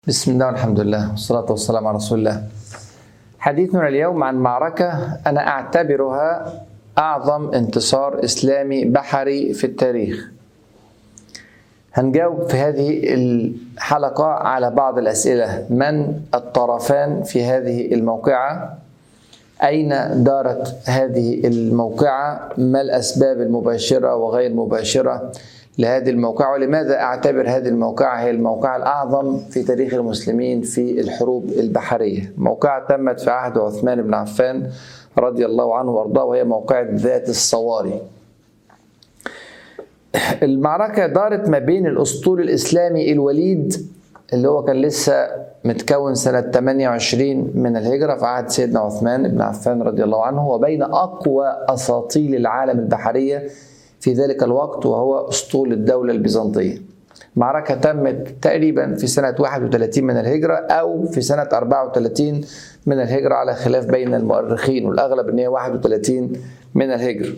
بسم الله والحمد لله والصلاة والسلام على رسول الله حديثنا اليوم عن معركة أنا أعتبرها أعظم انتصار إسلامي بحري في التاريخ هنجاوب في هذه الحلقة على بعض الأسئلة من الطرفان في هذه الموقعة أين دارت هذه الموقعة ما الأسباب المباشرة وغير مباشرة لهذه الموقعة ولماذا أعتبر هذه الموقعة هي الموقعة الأعظم في تاريخ المسلمين في الحروب البحرية موقعة تمت في عهد عثمان بن عفان رضي الله عنه وارضاه وهي موقعة ذات الصواري المعركة دارت ما بين الأسطول الإسلامي الوليد اللي هو كان لسه متكون سنة 28 من الهجرة في عهد سيدنا عثمان بن عفان رضي الله عنه وبين أقوى أساطيل العالم البحرية في ذلك الوقت وهو أسطول الدولة البيزنطية معركة تمت تقريبا في سنة 31 من الهجرة أو في سنة 34 من الهجرة على خلاف بين المؤرخين والأغلب أن هي 31 من الهجرة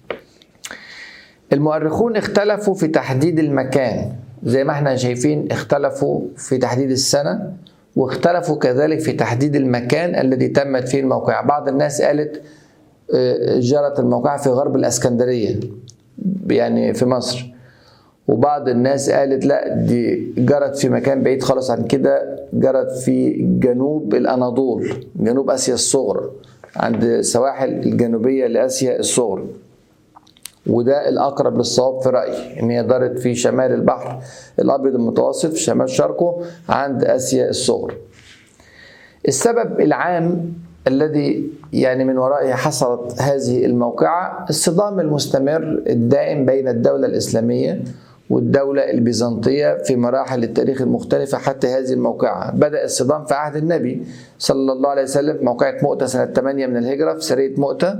المؤرخون اختلفوا في تحديد المكان زي ما احنا شايفين اختلفوا في تحديد السنة واختلفوا كذلك في تحديد المكان الذي تمت فيه الموقعة بعض الناس قالت جرت الموقعة في غرب الأسكندرية يعني في مصر وبعض الناس قالت لا دي جرت في مكان بعيد خالص عن كده جرت في جنوب الأناضول جنوب آسيا الصغرى عند السواحل الجنوبية لآسيا الصغرى وده الأقرب للصواب في رأيي إن هي دارت في شمال البحر الأبيض المتوسط في شمال شرقه عند آسيا الصغرى السبب العام الذي يعني من ورائه حصلت هذه الموقعة الصدام المستمر الدائم بين الدولة الإسلامية والدولة البيزنطية في مراحل التاريخ المختلفة حتى هذه الموقعة بدأ الصدام في عهد النبي صلى الله عليه وسلم موقعة مؤتة سنة 8 من الهجرة في سرية مؤتة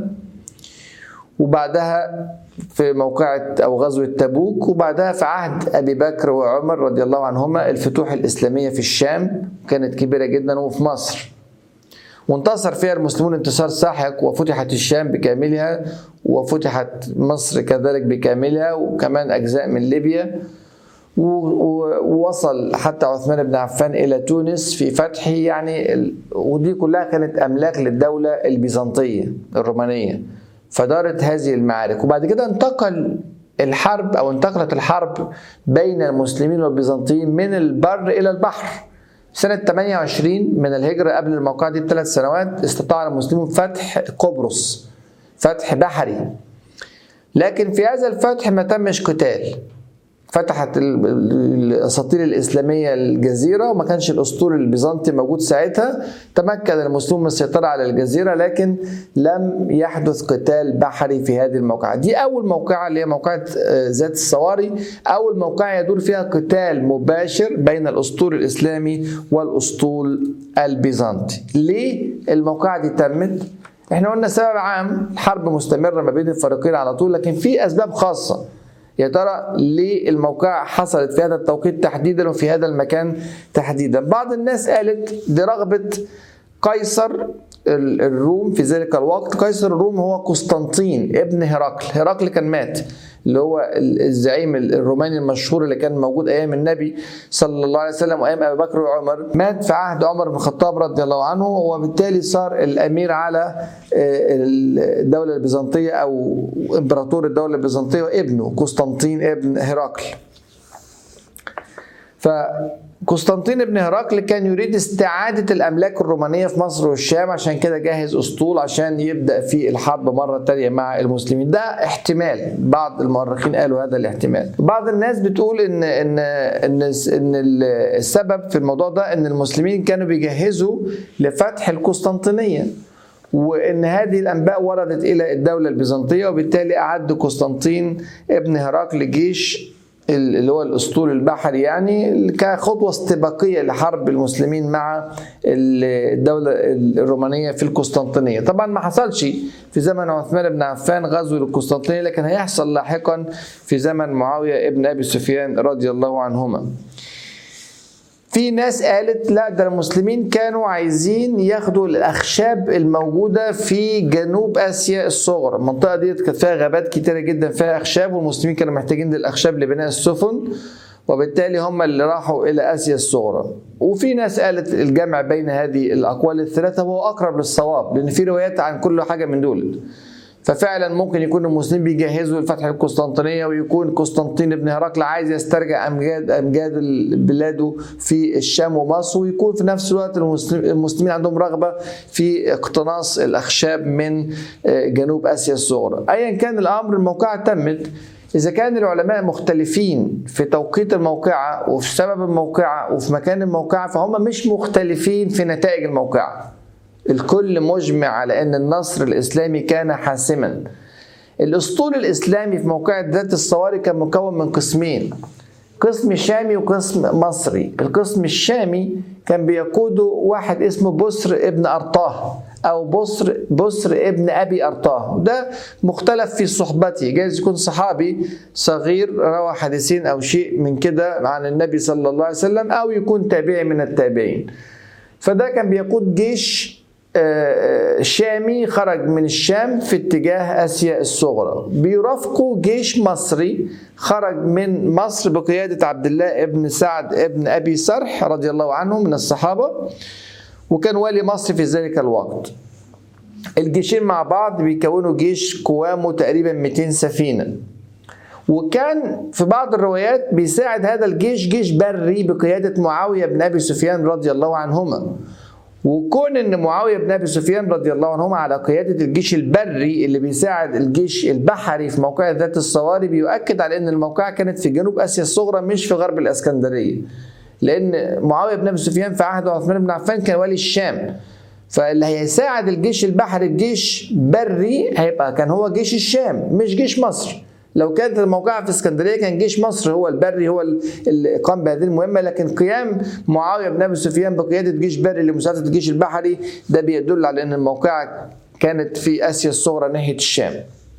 وبعدها في موقعة أو غزوة تبوك وبعدها في عهد أبي بكر وعمر رضي الله عنهما الفتوح الإسلامية في الشام كانت كبيرة جدا وفي مصر وانتصر فيها المسلمون انتصار ساحق وفتحت الشام بكاملها وفتحت مصر كذلك بكاملها وكمان أجزاء من ليبيا ووصل حتى عثمان بن عفان إلى تونس في فتحه يعني ودي كلها كانت أملاك للدولة البيزنطية الرومانية فدارت هذه المعارك وبعد كده انتقل الحرب أو انتقلت الحرب بين المسلمين والبيزنطيين من البر إلى البحر سنة 28 من الهجرة قبل الموقعة دي بثلاث سنوات استطاع المسلمون فتح قبرص فتح بحري لكن في هذا الفتح ما تمش قتال فتحت الاساطيل الاسلاميه الجزيره وما كانش الاسطول البيزنطي موجود ساعتها تمكن المسلمون من السيطره على الجزيره لكن لم يحدث قتال بحري في هذه الموقعه دي اول موقعه اللي هي موقعه ذات الصواري اول موقعه يدور فيها قتال مباشر بين الاسطول الاسلامي والاسطول البيزنطي ليه الموقعه دي تمت احنا قلنا سبب عام حرب مستمره ما بين الفريقين على طول لكن في اسباب خاصه يا ترى ليه الموقعة حصلت في هذا التوقيت تحديدا وفي هذا المكان تحديدا بعض الناس قالت دي رغبة قيصر الروم في ذلك الوقت قيصر الروم هو قسطنطين ابن هرقل هرقل كان مات اللي هو الزعيم الروماني المشهور اللي كان موجود ايام النبي صلى الله عليه وسلم وايام ابي بكر وعمر مات في عهد عمر بن الخطاب رضي الله عنه وبالتالي صار الامير على الدوله البيزنطيه او امبراطور الدوله البيزنطيه وابنه قسطنطين ابن هرقل ف قسطنطين بن هرقل كان يريد استعادة الأملاك الرومانية في مصر والشام عشان كده جهز أسطول عشان يبدأ في الحرب مرة تانية مع المسلمين ده احتمال بعض المؤرخين قالوا هذا الاحتمال بعض الناس بتقول إن إن إن إن السبب في الموضوع ده إن المسلمين كانوا بيجهزوا لفتح القسطنطينية وان هذه الانباء وردت الى الدوله البيزنطيه وبالتالي اعد قسطنطين ابن هرقل جيش اللي هو الاسطول البحري يعني كخطوه استباقيه لحرب المسلمين مع الدوله الرومانيه في القسطنطينيه طبعا ما حصلش في زمن عثمان بن عفان غزو للقسطنطينيه لكن هيحصل لاحقا في زمن معاويه ابن ابي سفيان رضي الله عنهما في ناس قالت لا ده المسلمين كانوا عايزين ياخدوا الاخشاب الموجوده في جنوب اسيا الصغرى المنطقه دي كانت فيها غابات كتيره جدا فيها اخشاب والمسلمين كانوا محتاجين للاخشاب لبناء السفن وبالتالي هم اللي راحوا إلى آسيا الصغرى وفي ناس قالت الجمع بين هذه الأقوال الثلاثة وهو أقرب للصواب لأن في روايات عن كل حاجة من دول ففعلا ممكن يكون المسلمين بيجهزوا لفتح القسطنطينيه ويكون قسطنطين بن هرقل عايز يسترجع امجاد امجاد بلاده في الشام ومصر ويكون في نفس الوقت المسلمين عندهم رغبه في اقتناص الاخشاب من جنوب اسيا الصغرى ايا كان الامر الموقعه تمت إذا كان العلماء مختلفين في توقيت الموقعة وفي سبب الموقعة وفي مكان الموقعة فهم مش مختلفين في نتائج الموقعة الكل مجمع على أن النصر الإسلامي كان حاسما الأسطول الإسلامي في موقعة ذات الصواري كان مكون من قسمين قسم شامي وقسم مصري القسم الشامي كان بيقوده واحد اسمه بسر ابن أرطاه أو بسر بسر ابن أبي أرطاه ده مختلف في صحبته جايز يكون صحابي صغير روى حديثين أو شيء من كده عن النبي صلى الله عليه وسلم أو يكون تابعي من التابعين فده كان بيقود جيش شامي خرج من الشام في اتجاه اسيا الصغرى بيرافقه جيش مصري خرج من مصر بقياده عبد الله ابن سعد ابن ابي سرح رضي الله عنه من الصحابه وكان والي مصر في ذلك الوقت الجيشين مع بعض بيكونوا جيش قوامه تقريبا 200 سفينه وكان في بعض الروايات بيساعد هذا الجيش جيش بري بقياده معاويه بن ابي سفيان رضي الله عنهما وكون ان معاويه بن ابي سفيان رضي الله عنهما على قياده الجيش البري اللي بيساعد الجيش البحري في موقع ذات الصواري بيؤكد على ان الموقعه كانت في جنوب اسيا الصغرى مش في غرب الاسكندريه. لان معاويه بن ابي سفيان في عهد عثمان بن عفان كان والي الشام. فاللي هيساعد الجيش البحري بجيش بري هيبقى كان هو جيش الشام مش جيش مصر. لو كانت الموقعة في اسكندرية كان جيش مصر هو البري هو اللي قام بهذه المهمة لكن قيام معاوية بن أبي سفيان بقيادة جيش بري لمساعدة الجيش البحري ده بيدل على أن الموقعة كانت في آسيا الصغرى ناحية الشام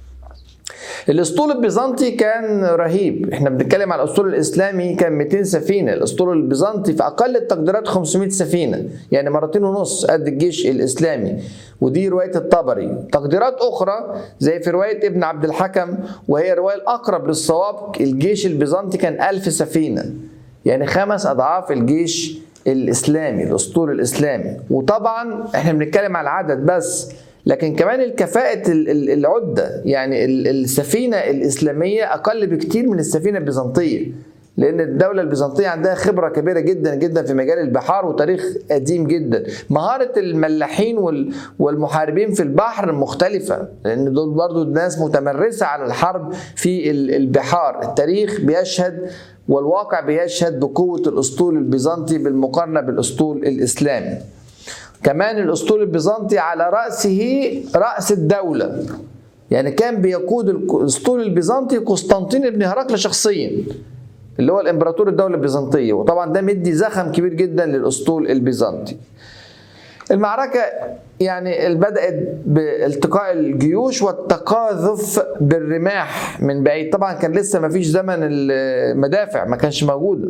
الاسطول البيزنطي كان رهيب احنا بنتكلم على الاسطول الاسلامي كان 200 سفينه الاسطول البيزنطي في اقل التقديرات 500 سفينه يعني مرتين ونص قد الجيش الاسلامي ودي روايه الطبري تقديرات اخرى زي في روايه ابن عبد الحكم وهي الروايه الاقرب للصواب الجيش البيزنطي كان 1000 سفينه يعني خمس اضعاف الجيش الاسلامي الاسطول الاسلامي وطبعا احنا بنتكلم على العدد بس لكن كمان الكفاءة العدة يعني السفينة الإسلامية أقل بكتير من السفينة البيزنطية لأن الدولة البيزنطية عندها خبرة كبيرة جدا جدا في مجال البحار وتاريخ قديم جدا مهارة الملاحين والمحاربين في البحر مختلفة لأن دول برضو ناس متمرسة على الحرب في البحار التاريخ بيشهد والواقع بيشهد بقوة الأسطول البيزنطي بالمقارنة بالأسطول الإسلامي كمان الاسطول البيزنطي على راسه راس الدوله يعني كان بيقود الاسطول البيزنطي قسطنطين بن هرقل شخصيا اللي هو الامبراطور الدوله البيزنطيه وطبعا ده مدي زخم كبير جدا للاسطول البيزنطي المعركة يعني بدأت بالتقاء الجيوش والتقاذف بالرماح من بعيد طبعا كان لسه ما فيش زمن المدافع ما كانش موجودة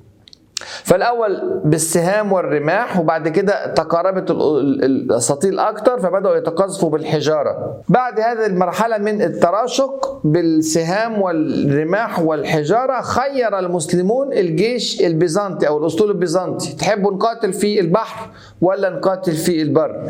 فالاول بالسهام والرماح وبعد كده تقاربت الاساطيل اكتر فبداوا يتقاذفوا بالحجاره بعد هذه المرحله من التراشق بالسهام والرماح والحجاره خير المسلمون الجيش البيزنطي او الاسطول البيزنطي تحبوا نقاتل في البحر ولا نقاتل في البر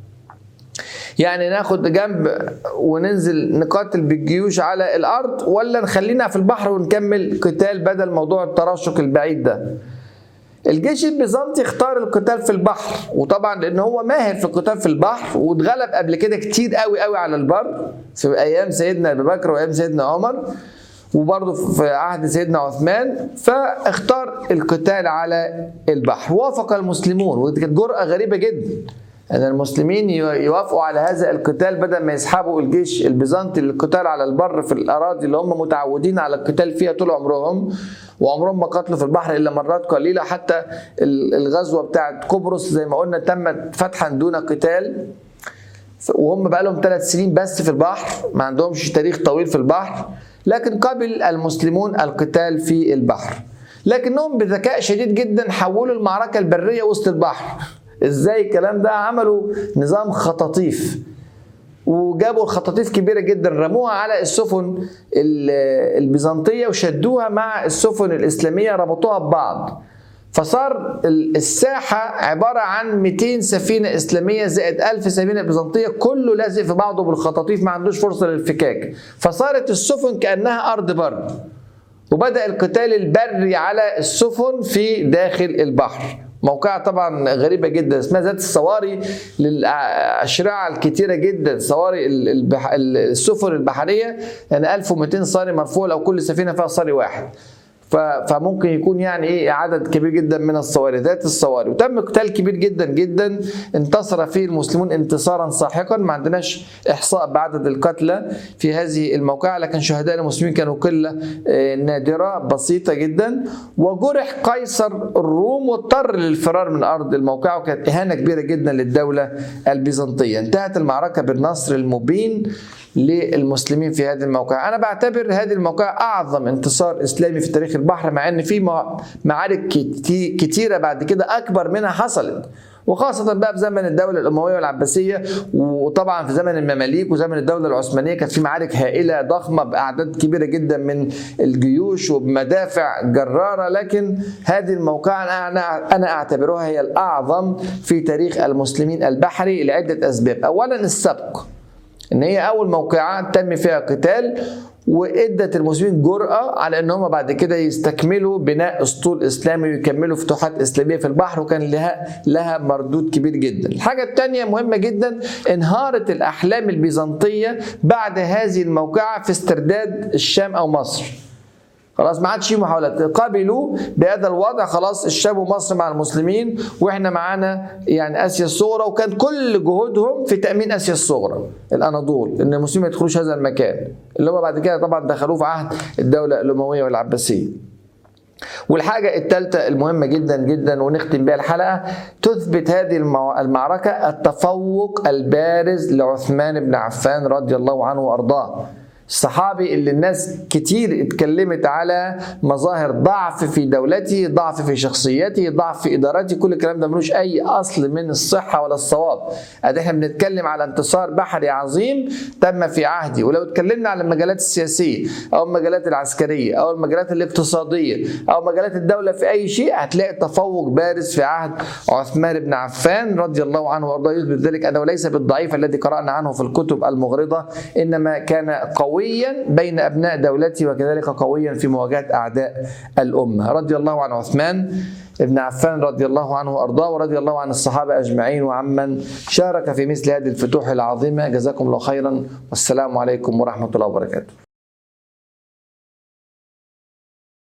يعني ناخد جنب وننزل نقاتل بالجيوش على الارض ولا نخلينا في البحر ونكمل قتال بدل موضوع التراشق البعيد ده الجيش البيزنطي اختار القتال في البحر وطبعا لان هو ماهر في القتال في البحر واتغلب قبل كده كتير قوي قوي على البر في ايام سيدنا ابي بكر وايام سيدنا عمر وبرضه في عهد سيدنا عثمان فاختار القتال على البحر وافق المسلمون ودي كانت جرأة غريبة جدا أن المسلمين يوافقوا على هذا القتال بدل ما يسحبوا الجيش البيزنطي للقتال على البر في الأراضي اللي هم متعودين على القتال فيها طول عمرهم وعمرهم ما قتلوا في البحر إلا مرات قليلة حتى الغزوة بتاعت قبرص زي ما قلنا تمت فتحا دون قتال وهم بقى لهم ثلاث سنين بس في البحر ما عندهمش تاريخ طويل في البحر لكن قبل المسلمون القتال في البحر لكنهم بذكاء شديد جدا حولوا المعركة البرية وسط البحر ازاي الكلام ده عملوا نظام خطاطيف وجابوا الخطاطيف كبيره جدا رموها على السفن البيزنطيه وشدوها مع السفن الاسلاميه ربطوها ببعض فصار الساحة عبارة عن 200 سفينة إسلامية زائد 1000 سفينة بيزنطية كله لازق في بعضه بالخطاطيف ما عندوش فرصة للفكاك فصارت السفن كأنها أرض بر وبدأ القتال البري على السفن في داخل البحر موقعها طبعا غريبة جدا اسمها ذات الصواري للأشرعة الكتيرة جدا صواري البح... السفن البحرية يعني 1200 صاري مرفوع لو كل سفينة فيها صاري واحد فممكن يكون يعني ايه عدد كبير جدا من الصواري ذات الصواري وتم قتال كبير جدا جدا انتصر فيه المسلمون انتصارا ساحقا ما عندناش احصاء بعدد القتلى في هذه الموقعه لكن شهداء المسلمين كانوا قله نادره بسيطه جدا وجرح قيصر الروم واضطر للفرار من ارض الموقعه وكانت اهانه كبيره جدا للدوله البيزنطيه انتهت المعركه بالنصر المبين للمسلمين في هذه الموقعة أنا بعتبر هذه الموقعة أعظم انتصار إسلامي في تاريخ البحر مع أن في معارك كتيرة بعد كده أكبر منها حصلت وخاصة بقى في زمن الدولة الأموية والعباسية وطبعا في زمن المماليك وزمن الدولة العثمانية كانت في معارك هائلة ضخمة بأعداد كبيرة جدا من الجيوش وبمدافع جرارة لكن هذه الموقعة أنا أنا أعتبرها هي الأعظم في تاريخ المسلمين البحري لعدة أسباب أولا السبق ان هي اول موقعه تم فيها قتال وادت المسلمين جرأة على ان هم بعد كده يستكملوا بناء اسطول اسلامي ويكملوا فتوحات اسلاميه في البحر وكان لها لها مردود كبير جدا. الحاجه الثانيه مهمه جدا انهارت الاحلام البيزنطيه بعد هذه الموقعه في استرداد الشام او مصر. خلاص ما عادش في محاولات قبلوا بهذا الوضع خلاص الشام ومصر مع المسلمين واحنا معانا يعني اسيا الصغرى وكان كل جهودهم في تامين اسيا الصغرى الاناضول ان المسلمين ما يدخلوش هذا المكان اللي هم بعد كده طبعا دخلوه في عهد الدوله الامويه والعباسيه والحاجة الثالثة المهمة جدا جدا ونختم بها الحلقة تثبت هذه المعركة التفوق البارز لعثمان بن عفان رضي الله عنه وأرضاه الصحابي اللي الناس كتير اتكلمت على مظاهر ضعف في دولته ضعف في شخصيته ضعف في ادارته كل الكلام ده ملوش اي اصل من الصحه ولا الصواب ادي احنا بنتكلم على انتصار بحري عظيم تم في عهدي ولو اتكلمنا على المجالات السياسيه او المجالات العسكريه او المجالات الاقتصاديه او مجالات الدوله في اي شيء هتلاقي تفوق بارز في عهد عثمان بن عفان رضي الله عنه وارضاه يثبت ذلك انه ليس بالضعيف الذي قرانا عنه في الكتب المغرضه انما كان قوي قويا بين ابناء دولته وكذلك قويا في مواجهه اعداء الامه رضي الله عن عثمان ابن عفان رضي الله عنه وارضاه ورضي الله عن الصحابه اجمعين وعمن شارك في مثل هذه الفتوح العظيمه جزاكم الله خيرا والسلام عليكم ورحمه الله وبركاته